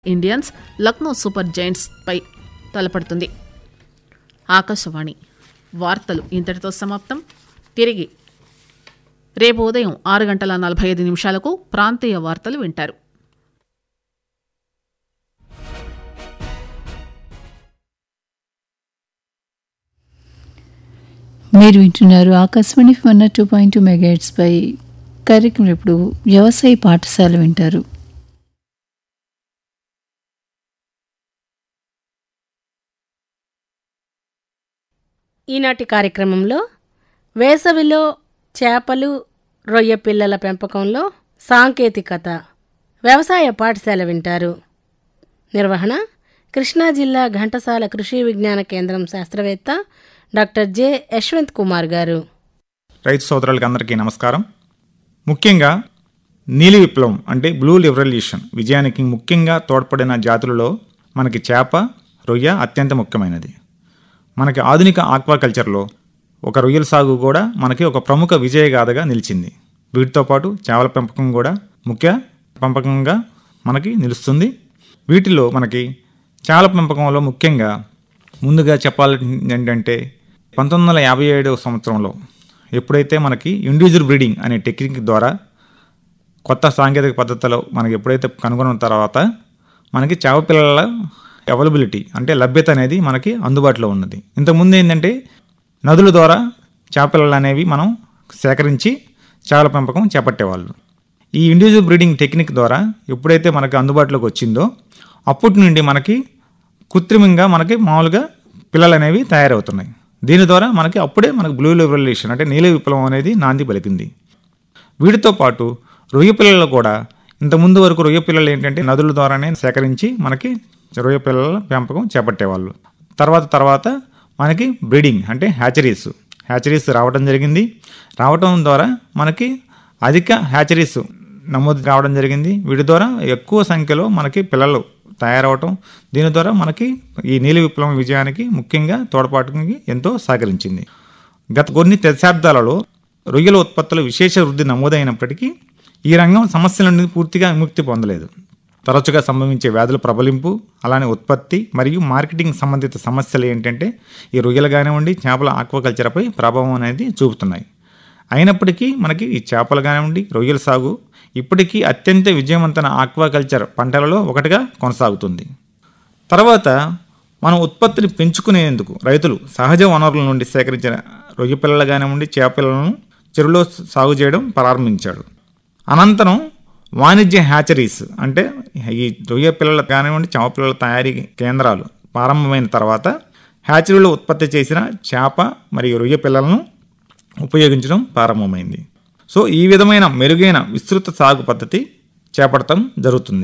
Indians Lucknow super giants పై తలపడుతుంది ఆకాశవాణి వార్తలు ఇంతటితో సమాప్తం తిరిగి రేపు ఉదయం ఆరు గంటల నలభై ఐదు నిమిషాలకు ప్రాంతీయ వార్తలు వింటారు మీరు వింటున్నారు Akashvani one two point two megahertz పై కార్యక్రమం ఇప్పుడు వ్యవసాయ పాఠశాల వింటారు ఈనాటి కార్యక్రమంలో వేసవిలో చేపలు రొయ్య పిల్లల పెంపకంలో సాంకేతికత వ్యవసాయ పాఠశాల వింటారు నిర్వహణ కృష్ణా జిల్లా ఘంటసాల కృషి విజ్ఞాన కేంద్రం శాస్త్రవేత్త డాక్టర్ జె యశ్వంత్ కుమార్ గారు రైతు సోదరులకి అందరికీ నమస్కారం ముఖ్యంగా నీలి విప్లవం అంటే బ్లూ లిబరల్యూషన్ విజయానికి ముఖ్యంగా తోడ్పడిన జాతులలో మనకి చేప రొయ్య అత్యంత ముఖ్యమైనది మనకి ఆధునిక ఆక్వాకల్చర్లో ఒక రొయ్యల సాగు కూడా మనకి ఒక ప్రముఖ విజయగాథగా నిలిచింది వీటితో పాటు చేపల పెంపకం కూడా ముఖ్య పెంపకంగా మనకి నిలుస్తుంది వీటిలో మనకి చేపల పెంపకంలో ముఖ్యంగా ముందుగా చెప్పాలి ఏంటంటే పంతొమ్మిది వందల యాభై ఏడవ సంవత్సరంలో ఎప్పుడైతే మనకి ఇండివిజువల్ బ్రీడింగ్ అనే టెక్నిక్ ద్వారా కొత్త సాంకేతిక పద్ధతిలో మనకి ఎప్పుడైతే కనుగొన్న తర్వాత మనకి చేప పిల్లల అవైలబిలిటీ అంటే లభ్యత అనేది మనకి అందుబాటులో ఉన్నది ఇంతకుముందు ఏంటంటే నదుల ద్వారా చేపపిల్లలు అనేవి మనం సేకరించి చేపల పెంపకం చేపట్టేవాళ్ళు ఈ ఇండివిజువల్ బ్రీడింగ్ టెక్నిక్ ద్వారా ఎప్పుడైతే మనకి అందుబాటులోకి వచ్చిందో అప్పటి నుండి మనకి కృత్రిమంగా మనకి మామూలుగా పిల్లలు అనేవి తయారవుతున్నాయి దీని ద్వారా మనకి అప్పుడే మనకి బ్లూ లిబరలేషన్ అంటే నీల విప్లవం అనేది నాంది పలికింది వీటితో పాటు రొయ్య పిల్లలు కూడా ఇంతకుముందు వరకు రొయ్య పిల్లలు ఏంటంటే నదుల ద్వారానే సేకరించి మనకి రొయ్య పిల్లల పెంపకం చేపట్టేవాళ్ళు తర్వాత తర్వాత మనకి బ్రీడింగ్ అంటే హ్యాచరీస్ హ్యాచరీస్ రావడం జరిగింది రావడం ద్వారా మనకి అధిక హ్యాచరీస్ నమోదు కావడం జరిగింది వీటి ద్వారా ఎక్కువ సంఖ్యలో మనకి పిల్లలు తయారవటం దీని ద్వారా మనకి ఈ నీలి విప్లవం విజయానికి ముఖ్యంగా తోడ్పాటుకి ఎంతో సహకరించింది గత కొన్ని దశాబ్దాలలో రొయ్యల ఉత్పత్తుల విశేష వృద్ధి నమోదైనప్పటికీ ఈ రంగం సమస్యల నుండి పూర్తిగా విముక్తి పొందలేదు తరచుగా సంభవించే వ్యాధుల ప్రబలింపు అలానే ఉత్పత్తి మరియు మార్కెటింగ్ సంబంధిత సమస్యలు ఏంటంటే ఈ రొయ్యలు కానివ్వండి చేపల ఆక్వాకల్చర్పై ప్రభావం అనేది చూపుతున్నాయి అయినప్పటికీ మనకి ఈ చేపలు కానివ్వండి రొయ్యల సాగు ఇప్పటికీ అత్యంత విజయవంతమైన ఆక్వాకల్చర్ పంటలలో ఒకటిగా కొనసాగుతుంది తర్వాత మనం ఉత్పత్తిని పెంచుకునేందుకు రైతులు సహజ వనరుల నుండి సేకరించిన రొయ్య పిల్లలు కానివ్వండి చేపలను చెరువులో సాగు చేయడం ప్రారంభించాడు అనంతరం వాణిజ్య హ్యాచరీస్ అంటే ఈ రొయ్య పిల్లలు కానివ్వండి చేప పిల్లల తయారీ కేంద్రాలు ప్రారంభమైన తర్వాత హ్యాచరీలో ఉత్పత్తి చేసిన చేప మరియు రొయ్య పిల్లలను ఉపయోగించడం ప్రారంభమైంది సో ఈ విధమైన మెరుగైన విస్తృత సాగు పద్ధతి చేపడటం జరుగుతుంది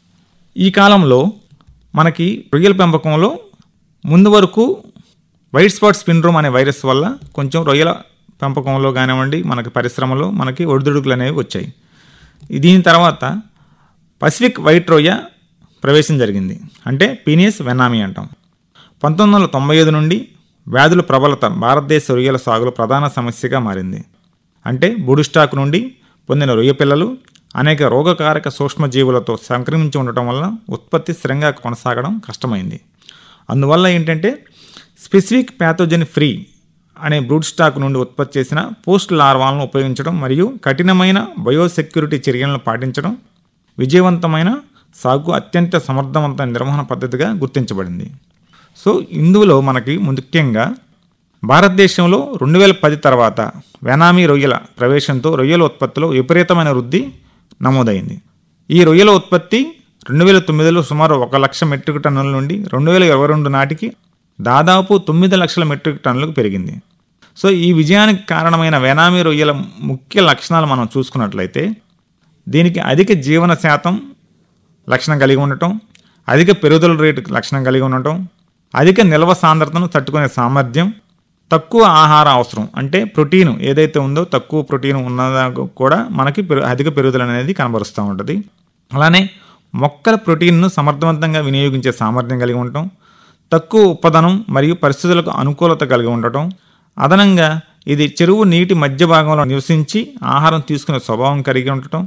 ఈ కాలంలో మనకి రొయ్యల పెంపకంలో ముందు వరకు వైట్ స్పాట్ స్పిన్రోమ్ అనే వైరస్ వల్ల కొంచెం రొయ్యల పెంపకంలో కానివ్వండి మనకి పరిశ్రమలో మనకి ఒడిదుడుకులు అనేవి వచ్చాయి దీని తర్వాత పసిఫిక్ వైట్ రొయ్య ప్రవేశం జరిగింది అంటే పీనియస్ వెనామీ అంటాం పంతొమ్మిది వందల తొంభై ఐదు నుండి వ్యాధుల ప్రబలత భారతదేశ రొయ్యల సాగులో ప్రధాన సమస్యగా మారింది అంటే బుడు స్టాక్ నుండి పొందిన రొయ్య పిల్లలు అనేక రోగకారక సూక్ష్మజీవులతో సంక్రమించి ఉండటం వల్ల ఉత్పత్తి స్థిరంగా కొనసాగడం కష్టమైంది అందువల్ల ఏంటంటే స్పెసిఫిక్ ప్యాథోజన్ ఫ్రీ అనే బ్రూడ్ స్టాక్ నుండి ఉత్పత్తి చేసిన పోస్ట్ లార్వాలను ఉపయోగించడం మరియు కఠినమైన బయోసెక్యూరిటీ చర్యలను పాటించడం విజయవంతమైన సాగు అత్యంత సమర్థవంతమైన నిర్వహణ పద్ధతిగా గుర్తించబడింది సో ఇందులో మనకి ముఖ్యంగా భారతదేశంలో రెండు వేల పది తర్వాత వెనామీ రొయ్యల ప్రవేశంతో రొయ్యల ఉత్పత్తిలో విపరీతమైన వృద్ధి నమోదైంది ఈ రొయ్యల ఉత్పత్తి రెండు వేల తొమ్మిదిలో సుమారు ఒక లక్ష మెట్రిక్ టన్నుల నుండి రెండు వేల ఇరవై రెండు నాటికి దాదాపు తొమ్మిది లక్షల మెట్రిక్ టన్నులకు పెరిగింది సో ఈ విజయానికి కారణమైన వెనామీ రొయ్యల ముఖ్య లక్షణాలు మనం చూసుకున్నట్లయితే దీనికి అధిక జీవన శాతం లక్షణం కలిగి ఉండటం అధిక పెరుగుదల రేటు లక్షణం కలిగి ఉండటం అధిక నిల్వ సాంద్రతను తట్టుకునే సామర్థ్యం తక్కువ ఆహార అవసరం అంటే ప్రోటీన్ ఏదైతే ఉందో తక్కువ ప్రోటీన్ ఉన్నదా కూడా మనకి పెరు అధిక పెరుగుదల అనేది కనబరుస్తూ ఉంటుంది అలానే మొక్కల ప్రోటీన్ను సమర్థవంతంగా వినియోగించే సామర్థ్యం కలిగి ఉండటం తక్కువ ఉప్పదనం మరియు పరిస్థితులకు అనుకూలత కలిగి ఉండటం అదనంగా ఇది చెరువు నీటి మధ్య భాగంలో నివసించి ఆహారం తీసుకునే స్వభావం కలిగి ఉండటం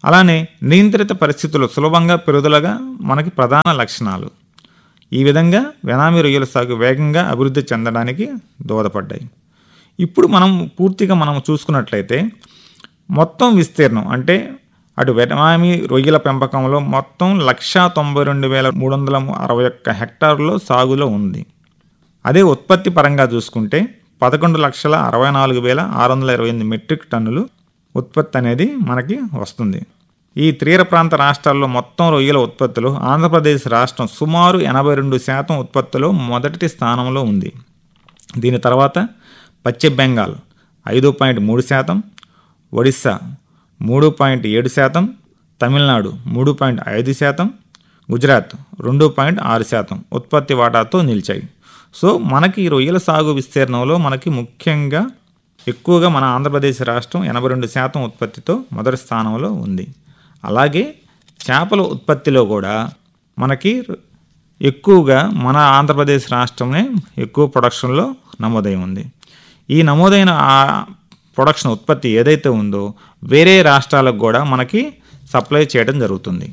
అలానే నియంత్రిత పరిస్థితులు సులభంగా పెరుగుదలగా మనకి ప్రధాన లక్షణాలు ఈ విధంగా వెనామీ రొయ్యల సాగు వేగంగా అభివృద్ధి చెందడానికి దోహదపడ్డాయి ఇప్పుడు మనం పూర్తిగా మనం చూసుకున్నట్లయితే మొత్తం విస్తీర్ణం అంటే అటు వెనామీ రొయ్యల పెంపకంలో మొత్తం లక్షా తొంభై రెండు వేల మూడు వందల అరవై ఒక్క హెక్టార్లో సాగులో ఉంది అదే ఉత్పత్తి పరంగా చూసుకుంటే పదకొండు లక్షల అరవై నాలుగు వేల ఆరు వందల ఇరవై ఎనిమిది మెట్రిక్ టన్నులు ఉత్పత్తి అనేది మనకి వస్తుంది ఈ తీర ప్రాంత రాష్ట్రాల్లో మొత్తం రొయ్యల ఉత్పత్తిలో ఆంధ్రప్రదేశ్ రాష్ట్రం సుమారు ఎనభై రెండు శాతం ఉత్పత్తిలో మొదటి స్థానంలో ఉంది దీని తర్వాత పశ్చిమ బెంగాల్ ఐదు పాయింట్ మూడు శాతం ఒడిస్సా మూడు పాయింట్ ఏడు శాతం తమిళనాడు మూడు పాయింట్ ఐదు శాతం గుజరాత్ రెండు పాయింట్ ఆరు శాతం ఉత్పత్తి వాటాతో నిలిచాయి సో మనకి ఈ రొయ్యల సాగు విస్తీర్ణంలో మనకి ముఖ్యంగా ఎక్కువగా మన ఆంధ్రప్రదేశ్ రాష్ట్రం ఎనభై రెండు శాతం ఉత్పత్తితో మొదటి స్థానంలో ఉంది అలాగే చేపల ఉత్పత్తిలో కూడా మనకి ఎక్కువగా మన ఆంధ్రప్రదేశ్ రాష్ట్రమే ఎక్కువ ప్రొడక్షన్లో నమోదై ఉంది ఈ నమోదైన ఆ ప్రొడక్షన్ ఉత్పత్తి ఏదైతే ఉందో వేరే రాష్ట్రాలకు కూడా మనకి సప్లై చేయడం జరుగుతుంది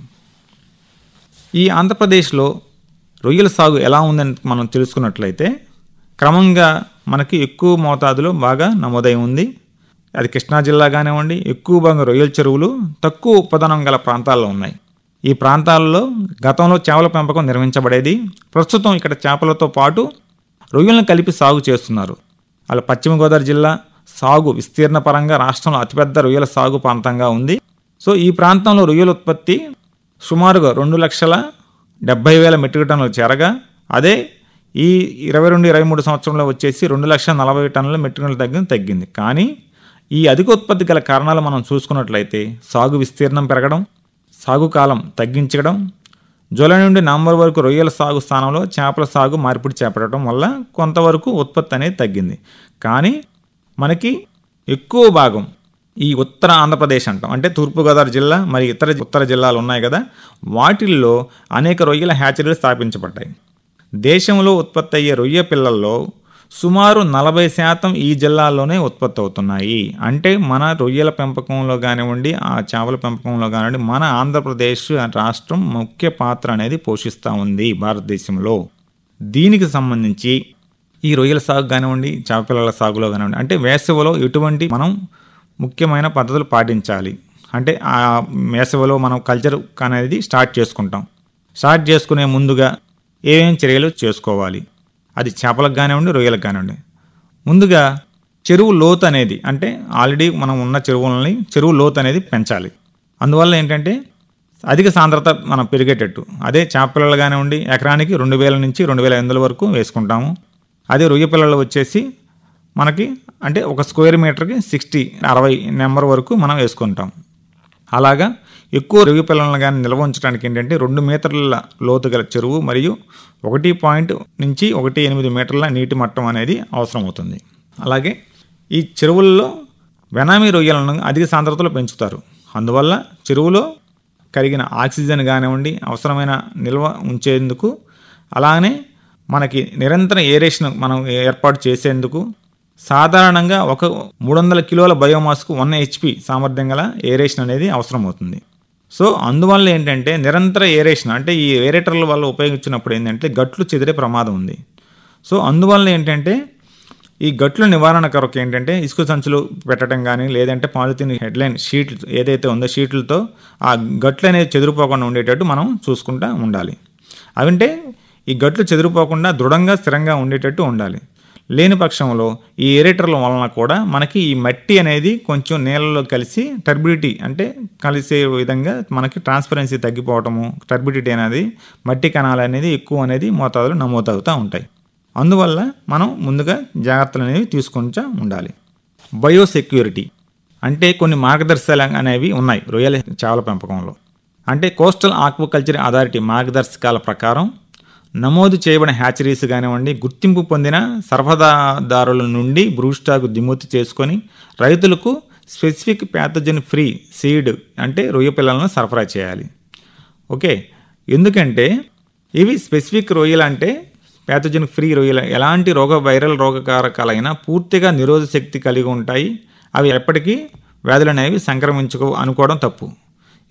ఈ ఆంధ్రప్రదేశ్లో రొయ్యల సాగు ఎలా ఉందని మనం తెలుసుకున్నట్లయితే క్రమంగా మనకి ఎక్కువ మోతాదులో బాగా నమోదై ఉంది అది కృష్ణా జిల్లా కానివ్వండి ఎక్కువ భాగం రొయ్యల చెరువులు తక్కువ ఉత్పాదనం గల ప్రాంతాల్లో ఉన్నాయి ఈ ప్రాంతాల్లో గతంలో చేపల పెంపకం నిర్వహించబడేది ప్రస్తుతం ఇక్కడ చేపలతో పాటు రొయ్యలను కలిపి సాగు చేస్తున్నారు అలా పశ్చిమ గోదావరి జిల్లా సాగు విస్తీర్ణ పరంగా రాష్ట్రంలో అతిపెద్ద రొయ్యల సాగు ప్రాంతంగా ఉంది సో ఈ ప్రాంతంలో రొయ్యల ఉత్పత్తి సుమారుగా రెండు లక్షల డెబ్బై వేల మెట్రిక్ టన్నులు చేరగా అదే ఈ ఇరవై రెండు ఇరవై మూడు సంవత్సరంలో వచ్చేసి రెండు లక్షల నలభై టన్నుల మెట్రిక్ టన్నులు తగ్గింది తగ్గింది కానీ ఈ అధిక ఉత్పత్తి గల కారణాలు మనం చూసుకున్నట్లయితే సాగు విస్తీర్ణం పెరగడం సాగు కాలం తగ్గించడం జూలై నుండి నవంబర్ వరకు రొయ్యల సాగు స్థానంలో చేపల సాగు మార్పిడి చేపట్టడం వల్ల కొంతవరకు ఉత్పత్తి అనేది తగ్గింది కానీ మనకి ఎక్కువ భాగం ఈ ఉత్తర ఆంధ్రప్రదేశ్ అంటాం అంటే తూర్పుగోదావరి జిల్లా మరి ఇతర ఉత్తర జిల్లాలు ఉన్నాయి కదా వాటిల్లో అనేక రొయ్యల హ్యాచరీలు స్థాపించబడ్డాయి దేశంలో ఉత్పత్తి అయ్యే రొయ్య పిల్లల్లో సుమారు నలభై శాతం ఈ జిల్లాల్లోనే ఉత్పత్తి అవుతున్నాయి అంటే మన రొయ్యల పెంపకంలో కానివ్వండి ఆ చేపల పెంపకంలో కానివ్వండి మన ఆంధ్రప్రదేశ్ రాష్ట్రం ముఖ్య పాత్ర అనేది పోషిస్తూ ఉంది భారతదేశంలో దీనికి సంబంధించి ఈ రొయ్యల సాగు కానివ్వండి చేపపిల్లల సాగులో కానివ్వండి అంటే వేసవిలో ఎటువంటి మనం ముఖ్యమైన పద్ధతులు పాటించాలి అంటే ఆ వేసవిలో మనం కల్చర్ అనేది స్టార్ట్ చేసుకుంటాం స్టార్ట్ చేసుకునే ముందుగా ఏమేం చర్యలు చేసుకోవాలి అది చేపలకు కానివ్వండి రొయ్యలకు కానివ్వండి ముందుగా చెరువు లోతు అనేది అంటే ఆల్రెడీ మనం ఉన్న చెరువులని చెరువు లోతు అనేది పెంచాలి అందువల్ల ఏంటంటే అధిక సాంద్రత మనం పెరిగేటట్టు అదే చేప పిల్లలు కానివ్వండి ఎకరానికి రెండు వేల నుంచి రెండు వేల ఐదు వందల వరకు వేసుకుంటాము అదే రొయ్య పిల్లలు వచ్చేసి మనకి అంటే ఒక స్క్వేర్ మీటర్కి సిక్స్టీ అరవై నెంబర్ వరకు మనం వేసుకుంటాం అలాగా ఎక్కువ రొయ్య పిల్లలను కానీ నిల్వ ఉంచడానికి ఏంటంటే రెండు మీటర్ల లోతు గల చెరువు మరియు ఒకటి పాయింట్ నుంచి ఒకటి ఎనిమిది మీటర్ల నీటి మట్టం అనేది అవసరం అవుతుంది అలాగే ఈ చెరువుల్లో వెనామీ రొయ్యలను అధిక సాంద్రతలో పెంచుతారు అందువల్ల చెరువులో కరిగిన ఆక్సిజన్ కానివ్వండి అవసరమైన నిల్వ ఉంచేందుకు అలానే మనకి నిరంతర ఏరేషన్ మనం ఏర్పాటు చేసేందుకు సాధారణంగా ఒక మూడు వందల కిలోల బయోమాస్కు వన్ హెచ్పి సామర్థ్యం గల ఏరేషన్ అనేది అవసరం అవుతుంది సో అందువల్ల ఏంటంటే నిరంతర ఏరేషన్ అంటే ఈ ఏరేటర్ల వల్ల ఉపయోగించినప్పుడు ఏంటంటే గట్లు చెదిరే ప్రమాదం ఉంది సో అందువల్ల ఏంటంటే ఈ గట్ల నివారణ కొరకు ఏంటంటే ఇసుక సంచులు పెట్టడం కానీ లేదంటే పాలిథిన్ హెడ్లైన్ షీట్లు ఏదైతే ఉందో షీట్లతో ఆ గట్లు అనేది చెదిరిపోకుండా ఉండేటట్టు మనం చూసుకుంటూ ఉండాలి అవంటే ఈ గట్లు చెదిరిపోకుండా దృఢంగా స్థిరంగా ఉండేటట్టు ఉండాలి లేని పక్షంలో ఈ ఏరేటర్ల వలన కూడా మనకి ఈ మట్టి అనేది కొంచెం నీళ్ళలో కలిసి టర్బిడిటీ అంటే కలిసే విధంగా మనకి ట్రాన్స్పరెన్సీ తగ్గిపోవటము టర్బిడిటీ అనేది మట్టి కణాలు అనేది ఎక్కువ అనేది మోతాదులు నమోదవుతూ ఉంటాయి అందువల్ల మనం ముందుగా జాగ్రత్తలు అనేవి తీసుకుంటూ ఉండాలి బయోసెక్యూరిటీ అంటే కొన్ని మార్గదర్శకాలు అనేవి ఉన్నాయి రొయ్యల చేపల పెంపకంలో అంటే కోస్టల్ ఆక్వాకల్చర్ అథారిటీ మార్గదర్శకాల ప్రకారం నమోదు చేయబడిన హ్యాచరీస్ కానివ్వండి గుర్తింపు పొందిన సరఫరాదారుల నుండి బ్రూస్టాకు దిగుమతి చేసుకొని రైతులకు స్పెసిఫిక్ ప్యాథోజన్ ఫ్రీ సీడ్ అంటే రొయ్య పిల్లలను సరఫరా చేయాలి ఓకే ఎందుకంటే ఇవి స్పెసిఫిక్ రొయ్యలు అంటే ప్యాథోజన్ ఫ్రీ రొయ్యలు ఎలాంటి రోగ వైరల్ రోగకారకాలైనా పూర్తిగా నిరోధ శక్తి కలిగి ఉంటాయి అవి ఎప్పటికీ వ్యాధులు అనేవి సంక్రమించుకో అనుకోవడం తప్పు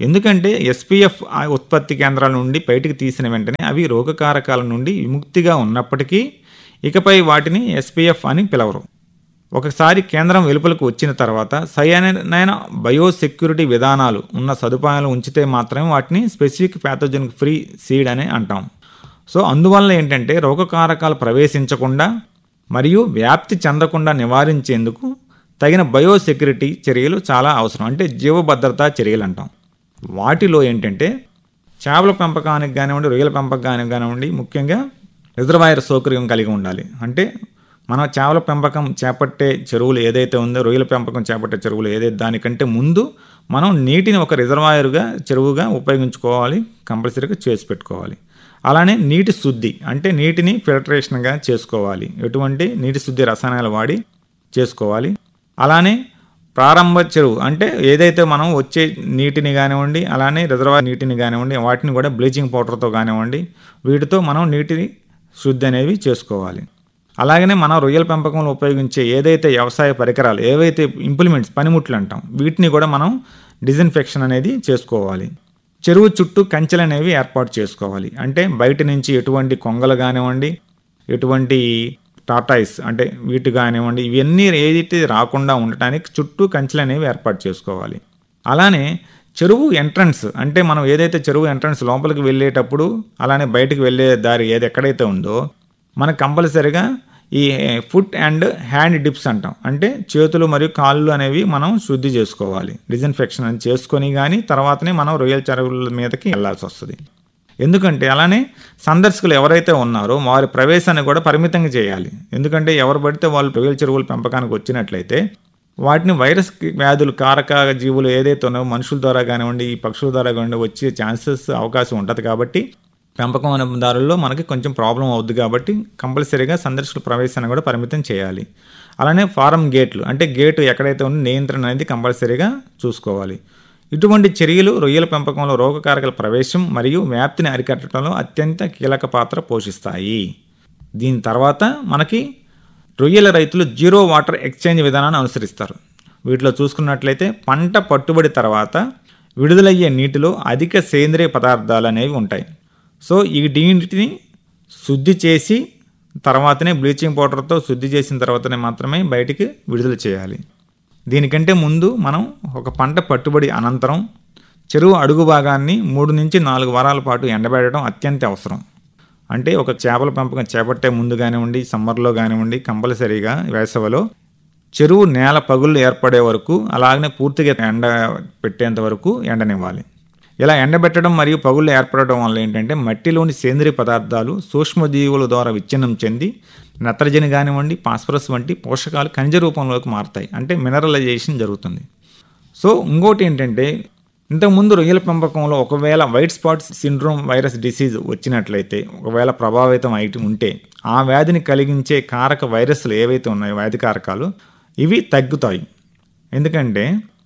ఎందుకంటే ఎస్పీఎఫ్ ఉత్పత్తి కేంద్రాల నుండి బయటికి తీసిన వెంటనే అవి రోగకారకాల నుండి విముక్తిగా ఉన్నప్పటికీ ఇకపై వాటిని ఎస్పీఎఫ్ అని పిలవరు ఒకసారి కేంద్రం వెలుపలకు వచ్చిన తర్వాత సరైన బయోసెక్యూరిటీ విధానాలు ఉన్న సదుపాయాలు ఉంచితే మాత్రమే వాటిని స్పెసిఫిక్ ప్యాథోజన్ ఫ్రీ సీడ్ అని అంటాం సో అందువల్ల ఏంటంటే రోగకారకాలు ప్రవేశించకుండా మరియు వ్యాప్తి చెందకుండా నివారించేందుకు తగిన బయోసెక్యూరిటీ చర్యలు చాలా అవసరం అంటే జీవభద్రతా చర్యలు అంటాం వాటిలో ఏంటంటే చేపల పెంపకానికి కానివ్వండి రొయ్యల పెంపకానికి కానివ్వండి ముఖ్యంగా రిజర్వాయర్ సౌకర్యం కలిగి ఉండాలి అంటే మన చేపల పెంపకం చేపట్టే చెరువులు ఏదైతే ఉందో రొయ్యల పెంపకం చేపట్టే చెరువులు ఏదైతే దానికంటే ముందు మనం నీటిని ఒక రిజర్వాయర్గా చెరువుగా ఉపయోగించుకోవాలి కంపల్సరీగా చేసి పెట్టుకోవాలి అలానే నీటి శుద్ధి అంటే నీటిని ఫిల్టరేషన్గా చేసుకోవాలి ఎటువంటి నీటి శుద్ధి రసాయనాలు వాడి చేసుకోవాలి అలానే ప్రారంభ చెరువు అంటే ఏదైతే మనం వచ్చే నీటిని కానివ్వండి అలానే రిజర్వాయర్ నీటిని కానివ్వండి వాటిని కూడా బ్లీచింగ్ పౌడర్తో కానివ్వండి వీటితో మనం నీటిని శుద్ధి అనేవి చేసుకోవాలి అలాగనే మనం రొయ్యల పెంపకంలో ఉపయోగించే ఏదైతే వ్యవసాయ పరికరాలు ఏవైతే ఇంప్లిమెంట్స్ పనిముట్లు అంటాం వీటిని కూడా మనం డిజిన్ఫెక్షన్ అనేది చేసుకోవాలి చెరువు చుట్టూ కంచెలు అనేవి ఏర్పాటు చేసుకోవాలి అంటే బయట నుంచి ఎటువంటి కొంగలు కానివ్వండి ఎటువంటి టాటాయిస్ అంటే వీటి కానివ్వండి ఇవన్నీ ఏదైతే రాకుండా ఉండటానికి చుట్టూ కంచెలు అనేవి ఏర్పాటు చేసుకోవాలి అలానే చెరువు ఎంట్రన్స్ అంటే మనం ఏదైతే చెరువు ఎంట్రన్స్ లోపలికి వెళ్ళేటప్పుడు అలానే బయటకు వెళ్ళే దారి ఏది ఎక్కడైతే ఉందో మనకు కంపల్సరిగా ఈ ఫుట్ అండ్ హ్యాండ్ డిప్స్ అంటాం అంటే చేతులు మరియు కాళ్ళు అనేవి మనం శుద్ధి చేసుకోవాలి డిజిన్ఫెక్షన్ అని చేసుకొని కానీ తర్వాతనే మనం రొయ్యల చెరువుల మీదకి వెళ్ళాల్సి వస్తుంది ఎందుకంటే అలానే సందర్శకులు ఎవరైతే ఉన్నారో వారి ప్రవేశాన్ని కూడా పరిమితంగా చేయాలి ఎందుకంటే ఎవరు పడితే వాళ్ళు రొయ్యల చెరువుల పెంపకానికి వచ్చినట్లయితే వాటిని వైరస్ వ్యాధులు కారక జీవులు ఏదైతే ఉన్నాయో మనుషుల ద్వారా కానివ్వండి ఈ పక్షుల ద్వారా కానివ్వండి వచ్చే ఛాన్సెస్ అవకాశం ఉంటుంది కాబట్టి పెంపకం దారుల్లో మనకి కొంచెం ప్రాబ్లం అవుద్ది కాబట్టి కంపల్సరీగా సందర్శకుల ప్రవేశాన్ని కూడా పరిమితం చేయాలి అలానే ఫారం గేట్లు అంటే గేటు ఎక్కడైతే ఉందో నియంత్రణ అనేది కంపల్సరీగా చూసుకోవాలి ఇటువంటి చర్యలు రొయ్యల పెంపకంలో రోగకారకల ప్రవేశం మరియు వ్యాప్తిని అరికట్టడంలో అత్యంత కీలక పాత్ర పోషిస్తాయి దీని తర్వాత మనకి రొయ్యల రైతులు జీరో వాటర్ ఎక్స్చేంజ్ విధానాన్ని అనుసరిస్తారు వీటిలో చూసుకున్నట్లయితే పంట పట్టుబడి తర్వాత విడుదలయ్యే నీటిలో అధిక సేంద్రియ పదార్థాలు అనేవి ఉంటాయి సో ఈ నీటిని శుద్ధి చేసి తర్వాతనే బ్లీచింగ్ పౌడర్తో శుద్ధి చేసిన తర్వాతనే మాత్రమే బయటికి విడుదల చేయాలి దీనికంటే ముందు మనం ఒక పంట పట్టుబడి అనంతరం చెరువు అడుగు భాగాన్ని మూడు నుంచి నాలుగు వారాల పాటు ఎండబెట్టడం అత్యంత అవసరం అంటే ఒక చేపల పెంపకం చేపట్టే ముందు కానివ్వండి సమ్మర్లో కానివ్వండి కంపల్సరీగా వేసవిలో చెరువు నేల పగుళ్ళు ఏర్పడే వరకు అలాగనే పూర్తిగా ఎండ పెట్టేంత వరకు ఎండనివ్వాలి ఇలా ఎండబెట్టడం మరియు పగుళ్ళు ఏర్పడడం వల్ల ఏంటంటే మట్టిలోని సేంద్రియ పదార్థాలు సూక్ష్మజీవుల ద్వారా విచ్ఛిన్నం చెంది నత్రజని కానివ్వండి పాస్పరస్ వంటి పోషకాలు ఖనిజ రూపంలోకి మారుతాయి అంటే మినరలైజేషన్ జరుగుతుంది సో ఇంకోటి ఏంటంటే ఇంతకుముందు రొయ్యల పెంపకంలో ఒకవేళ white spot syndrome virus disease వచ్చినట్లయితే ఒకవేళ ప్రభావితం అయి ఉంటే ఆ వ్యాధిని కలిగించే కారక వైరస్లు ఏవైతే ఉన్నాయో వ్యాధి కారకాలు ఇవి తగ్గుతాయి ఎందుకంటే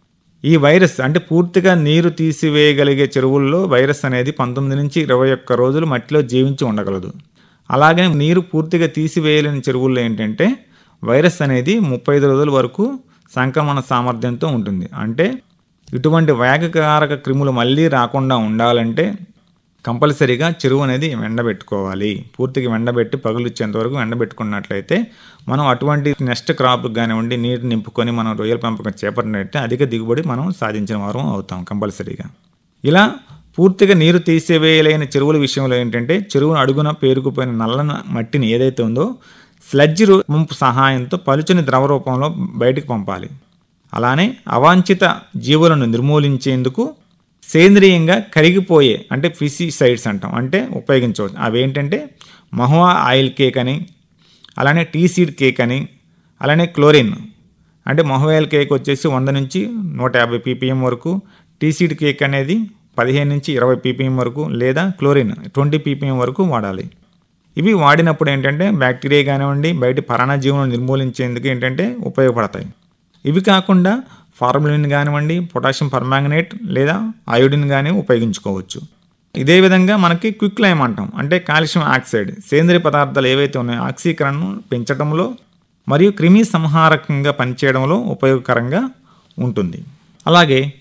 ఈ వైరస్ అంటే పూర్తిగా నీరు తీసివేయగలిగే చెరువుల్లో వైరస్ అనేది పంతొమ్మిది నుంచి ఇరవై ఒక్క రోజులు మట్టిలో జీవించి ఉండగలదు అలాగే నీరు పూర్తిగా తీసివేయలేని చెరువుల్లో ఏంటంటే వైరస్ అనేది ముప్పై ఐదు రోజుల వరకు సంక్రమణ సామర్థ్యంతో ఉంటుంది అంటే ఇటువంటి వేగకారక క్రిములు మళ్ళీ రాకుండా ఉండాలంటే కంపల్సరీగా చెరువు అనేది ఎండబెట్టుకోవాలి పూర్తిగా ఎండబెట్టి పగులు ఇచ్చేంత వరకు ఎండబెట్టుకున్నట్లయితే మనం అటువంటి నెక్స్ట్ క్రాప్ కానివ్వండి నీరు నింపుకొని మనం రొయ్యల పెంపకం చేపట్టినట్టే అధిక దిగుబడి మనం సాధించిన వారం అవుతాం కంపల్సరీగా ఇలా పూర్తిగా నీరు తీసివేయలేని చెరువుల విషయంలో ఏంటంటే చెరువును అడుగున పేరుకుపోయిన నల్లన మట్టిని ఏదైతే ఉందో స్లడ్జ్ పంపు సహాయంతో పలుచని ద్రవ రూపంలో బయటికి పంపాలి అలానే అవాంఛిత జీవులను నిర్మూలించేందుకు సేంద్రియంగా కరిగిపోయే అంటే ఫిసిసైడ్స్ అంటాం అంటే ఉపయోగించవచ్చు అవి ఏంటంటే మహువా ఆయిల్ కేక్ అని అలానే టీ సీడ్ కేక్ అని అలానే క్లోరిన్ అంటే మహువాయిల్ కేక్ వచ్చేసి వంద నుంచి నూట యాభై పీపీఎం వరకు టీ సీడ్ కేక్ అనేది పదిహేను నుంచి ఇరవై పీపీఎం వరకు లేదా క్లోరిన్ ట్వంటీ పీపీఎం వరకు వాడాలి ఇవి వాడినప్పుడు ఏంటంటే బ్యాక్టీరియా కానివ్వండి బయట పరాణజీవులను నిర్మూలించేందుకు ఏంటంటే ఉపయోగపడతాయి ఇవి కాకుండా ఫార్ములిన్ కానివ్వండి పొటాషియం పర్మాంగనేట్ లేదా అయోడిన్ కానీ ఉపయోగించుకోవచ్చు ఇదే విధంగా మనకి క్విక్ లైమ్ అంటాం అంటే కాల్షియం ఆక్సైడ్ సేంద్రియ పదార్థాలు ఏవైతే ఉన్నాయో ఆక్సీకరణను పెంచడంలో మరియు క్రిమి సంహారకంగా పనిచేయడంలో ఉపయోగకరంగా ఉంటుంది అలాగే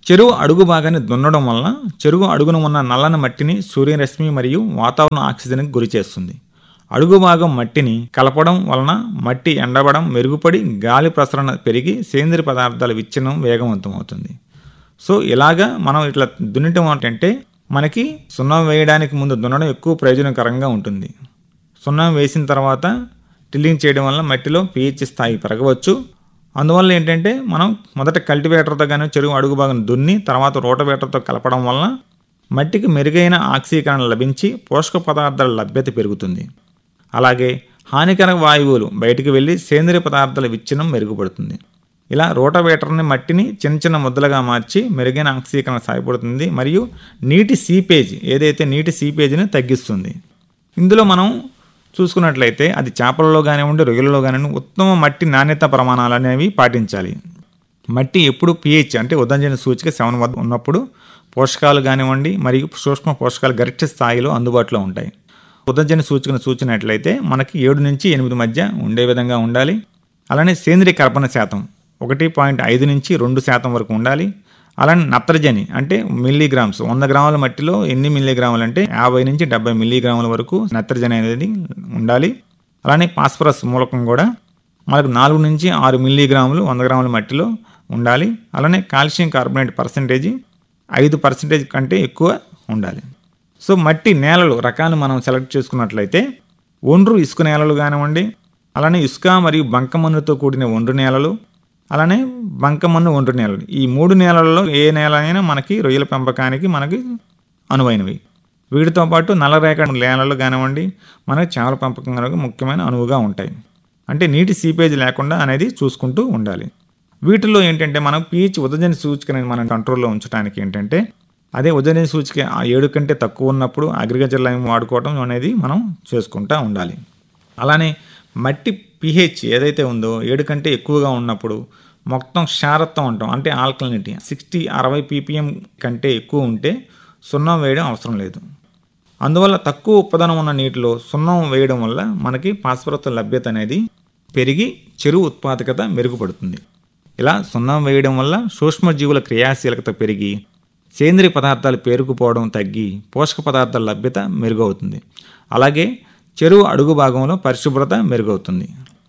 చెరువు అడుగు భాగాన్ని దున్నడం వలన చెరువు అడుగున ఉన్న నల్లని మట్టిని సూర్యరశ్మి మరియు వాతావరణ ఆక్సిజన్కి గురి చేస్తుంది అడుగు భాగం మట్టిని కలపడం వలన మట్టి ఎండబడం మెరుగుపడి గాలి ప్రసరణ పెరిగి సేంద్రియ పదార్థాల విచ్ఛిన్నం వేగవంతం అవుతుంది సో ఇలాగా మనం ఇట్లా దున్నటం ఏంటంటే మనకి సున్నం వేయడానికి ముందు దున్నడం ఎక్కువ ప్రయోజనకరంగా ఉంటుంది సున్నం వేసిన తర్వాత టిల్లింగ్ చేయడం వల్ల మట్టిలో పీహెచ్ స్థాయి పెరగవచ్చు అందువల్ల ఏంటంటే మనం మొదట కల్టివేటర్తో కానీ చెరువు అడుగు భాగం దున్ని తర్వాత రోటవేటర్తో కలపడం వలన మట్టికి మెరుగైన ఆక్సీకరణ లభించి పోషక పదార్థాల లభ్యత పెరుగుతుంది అలాగే హానికర వాయువులు బయటికి వెళ్ళి సేంద్రియ పదార్థాల విచ్ఛిన్నం మెరుగుపడుతుంది ఇలా రోటవేటర్ని మట్టిని చిన్న చిన్న ముద్దలుగా మార్చి మెరుగైన ఆక్సీకరణ సహాయపడుతుంది మరియు నీటి సీపేజ్ ఏదైతే నీటి సీపేజ్ని తగ్గిస్తుంది ఇందులో మనం చూసుకున్నట్లయితే అది చేపలలో కానివ్వండి రొయ్యలలో కానివ్వండి ఉత్తమ మట్టి నాణ్యత ప్రమాణాలు అనేవి పాటించాలి మట్టి ఎప్పుడు పిహెచ్ అంటే ఉదంజన సూచిక సెవెన్ వద్ద ఉన్నప్పుడు పోషకాలు కానివ్వండి మరియు సూక్ష్మ పోషకాలు గరిష్ట స్థాయిలో అందుబాటులో ఉంటాయి ఉదంజన సూచికను సూచినట్లయితే మనకి ఏడు నుంచి ఎనిమిది మధ్య ఉండే విధంగా ఉండాలి అలానే సేంద్రియ కర్బన శాతం ఒకటి పాయింట్ ఐదు నుంచి రెండు శాతం వరకు ఉండాలి అలానే నత్రజని అంటే మిల్లీగ్రామ్స్ వంద గ్రాముల మట్టిలో ఎన్ని మిల్లీగ్రాములు అంటే యాభై నుంచి డెబ్బై మిల్లీగ్రాముల వరకు నత్రజని అనేది ఉండాలి అలానే ఫాస్ఫరస్ మూలకం కూడా మనకు నాలుగు నుంచి ఆరు మిల్లీగ్రాములు వంద గ్రాముల మట్టిలో ఉండాలి అలానే కాల్షియం కార్బోనేట్ పర్సంటేజ్ ఐదు పర్సెంటేజ్ కంటే ఎక్కువ ఉండాలి సో మట్టి నేలలు రకాలు మనం సెలెక్ట్ చేసుకున్నట్లయితే ఒండ్రు ఇసుక నేలలు కానివ్వండి అలానే ఇసుక మరియు బంకమన్నుతో కూడిన ఒండ్రు నేలలు అలానే బంకమన్ను ఒండ్రు నేలలు ఈ మూడు నేలలలో ఏ నేల అయినా మనకి రొయ్యల పెంపకానికి మనకి అనువైనవి వీటితో పాటు నల్లరేఖ నేలలు కానివ్వండి మనకి చేపల పెంపకం ముఖ్యమైన అనువుగా ఉంటాయి అంటే నీటి సీపేజ్ లేకుండా అనేది చూసుకుంటూ ఉండాలి వీటిల్లో ఏంటంటే మనం పీహెచ్ ఉదజని సూచికని మనం కంట్రోల్లో ఉంచడానికి ఏంటంటే అదే ఉదజని సూచిక ఆ ఏడు కంటే తక్కువ ఉన్నప్పుడు అగ్రికల్చర్ లైన్ వాడుకోవడం అనేది మనం చేసుకుంటూ ఉండాలి అలానే మట్టి పిహెచ్ ఏదైతే ఉందో ఏడు కంటే ఎక్కువగా ఉన్నప్పుడు మొత్తం క్షారత్వం అంటాం అంటే ఆల్కలినిటీ సిక్స్టీ అరవై పీపీఎం కంటే ఎక్కువ ఉంటే సున్నం వేయడం అవసరం లేదు అందువల్ల తక్కువ ఉత్పాదనం ఉన్న నీటిలో సున్నం వేయడం వల్ల మనకి ఫాస్ఫరస్ లభ్యత అనేది పెరిగి చెరువు ఉత్పాదకత మెరుగుపడుతుంది ఇలా సున్నం వేయడం వల్ల సూక్ష్మజీవుల క్రియాశీలకత పెరిగి సేంద్రియ పదార్థాలు పేరుకుపోవడం తగ్గి పోషక పదార్థాల లభ్యత మెరుగవుతుంది అలాగే చెరువు అడుగు భాగంలో పరిశుభ్రత మెరుగవుతుంది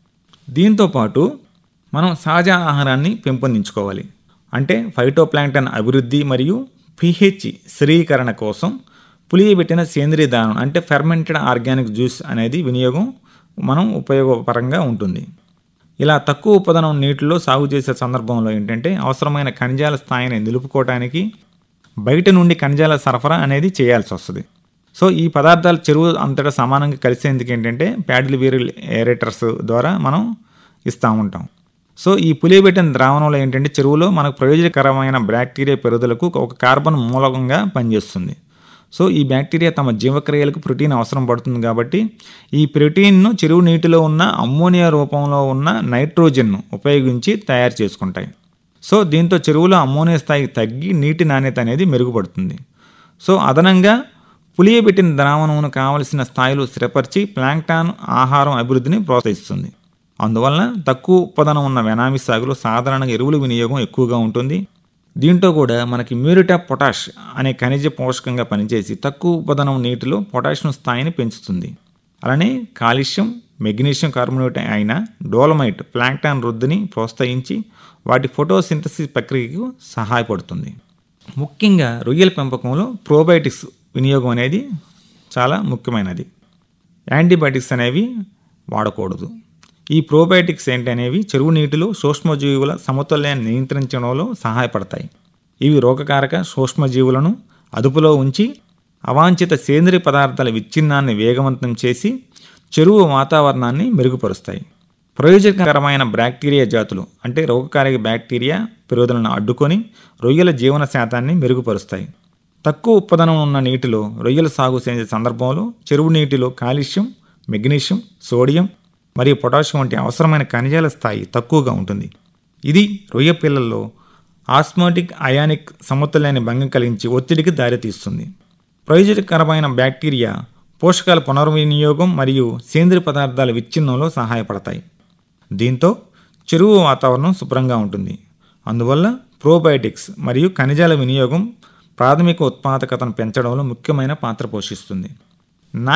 దీంతో పాటు మనం సహజ ఆహారాన్ని పెంపొందించుకోవాలి అంటే ఫైటోప్లాంక్టన్ అభివృద్ధి మరియు పిహెచ్ స్థిరీకరణ కోసం పులియబెట్టిన సేంద్రియ దానం అంటే ఫెర్మెంటెడ్ ఆర్గానిక్ జ్యూస్ అనేది వినియోగం మనం ఉపయోగపరంగా ఉంటుంది ఇలా తక్కువ ఉత్పాదనం నీటిలో సాగు చేసే సందర్భంలో ఏంటంటే అవసరమైన ఖనిజాల స్థాయిని నిలుపుకోవటానికి బయట నుండి ఖనిజాల సరఫరా అనేది చేయాల్సి వస్తుంది సో ఈ పదార్థాలు చెరువు అంతటా సమానంగా కలిసేందుకు ఏంటంటే ప్యాడిల్ వీరిల్ ఏరేటర్స్ ద్వారా మనం ఇస్తూ ఉంటాం సో ఈ పులియబెట్టిన ద్రావణంలో ఏంటంటే చెరువులో మనకు ప్రయోజనకరమైన బ్యాక్టీరియా పెరుగుదలకు ఒక కార్బన్ మూలకంగా పనిచేస్తుంది సో ఈ బ్యాక్టీరియా తమ జీవక్రియలకు ప్రోటీన్ అవసరం పడుతుంది కాబట్టి ఈ ప్రోటీన్ను చెరువు నీటిలో ఉన్న అమ్మోనియా రూపంలో ఉన్న నైట్రోజన్ను ఉపయోగించి తయారు చేసుకుంటాయి సో దీంతో చెరువులో అమ్మోనియా స్థాయి తగ్గి నీటి నాణ్యత అనేది మెరుగుపడుతుంది సో అదనంగా పులియబెట్టిన ద్రావణమును కావలసిన స్థాయిలో స్థిరపరిచి ప్లాంక్టాన్ ఆహారం అభివృద్ధిని ప్రోత్సహిస్తుంది అందువలన తక్కువ ఉత్పాదనం ఉన్న వెనామి సాగులో సాధారణంగా ఎరువుల వినియోగం ఎక్కువగా ఉంటుంది దీంట్లో కూడా మనకి మ్యూరిటా పొటాష్ అనే ఖనిజ పోషకంగా పనిచేసి తక్కువ ఉత్పాదనం నీటిలో పొటాషియం స్థాయిని పెంచుతుంది అలానే కాల్షియం మెగ్నీషియం కార్బోనేట్ అయిన డోలమైట్ ప్లాంక్టాన్ వృద్ధిని ప్రోత్సహించి వాటి ఫోటోసింథసిస్ ప్రక్రియకు సహాయపడుతుంది ముఖ్యంగా రొయ్యల పెంపకంలో ప్రోబయోటిక్స్ వినియోగం అనేది చాలా ముఖ్యమైనది యాంటీబయాటిక్స్ అనేవి వాడకూడదు ఈ ప్రోబయోటిక్స్ ఏంటి అనేవి చెరువు నీటిలో సూక్ష్మజీవుల సమతుల్యాన్ని నియంత్రించడంలో సహాయపడతాయి ఇవి రోగకారక సూక్ష్మజీవులను అదుపులో ఉంచి అవాంఛిత సేంద్రియ పదార్థాల విచ్ఛిన్నాన్ని వేగవంతం చేసి చెరువు వాతావరణాన్ని మెరుగుపరుస్తాయి ప్రయోజనకరమైన బ్యాక్టీరియా జాతులు అంటే రోగకారక బ్యాక్టీరియా పెరుగుదలను అడ్డుకొని రొయ్యల జీవన శాతాన్ని మెరుగుపరుస్తాయి తక్కువ ఉత్పాదనం ఉన్న నీటిలో రొయ్యల సాగు చేసే సందర్భంలో చెరువు నీటిలో కాల్షియం మెగ్నీషియం సోడియం మరియు పొటాషియం వంటి అవసరమైన ఖనిజాల స్థాయి తక్కువగా ఉంటుంది ఇది రొయ్య పిల్లల్లో ఆస్మోటిక్ అయానిక్ సమతుల్యాన్ని భంగం కలిగించి ఒత్తిడికి దారితీస్తుంది ప్రయోజనకరమైన బ్యాక్టీరియా పోషకాల పునర్వినియోగం మరియు సేంద్రియ పదార్థాల విచ్ఛిన్నంలో సహాయపడతాయి దీంతో చెరువు వాతావరణం శుభ్రంగా ఉంటుంది అందువల్ల ప్రోబయోటిక్స్ మరియు ఖనిజాల వినియోగం ప్రాథమిక ఉత్పాదకతను పెంచడంలో ముఖ్యమైన పాత్ర పోషిస్తుంది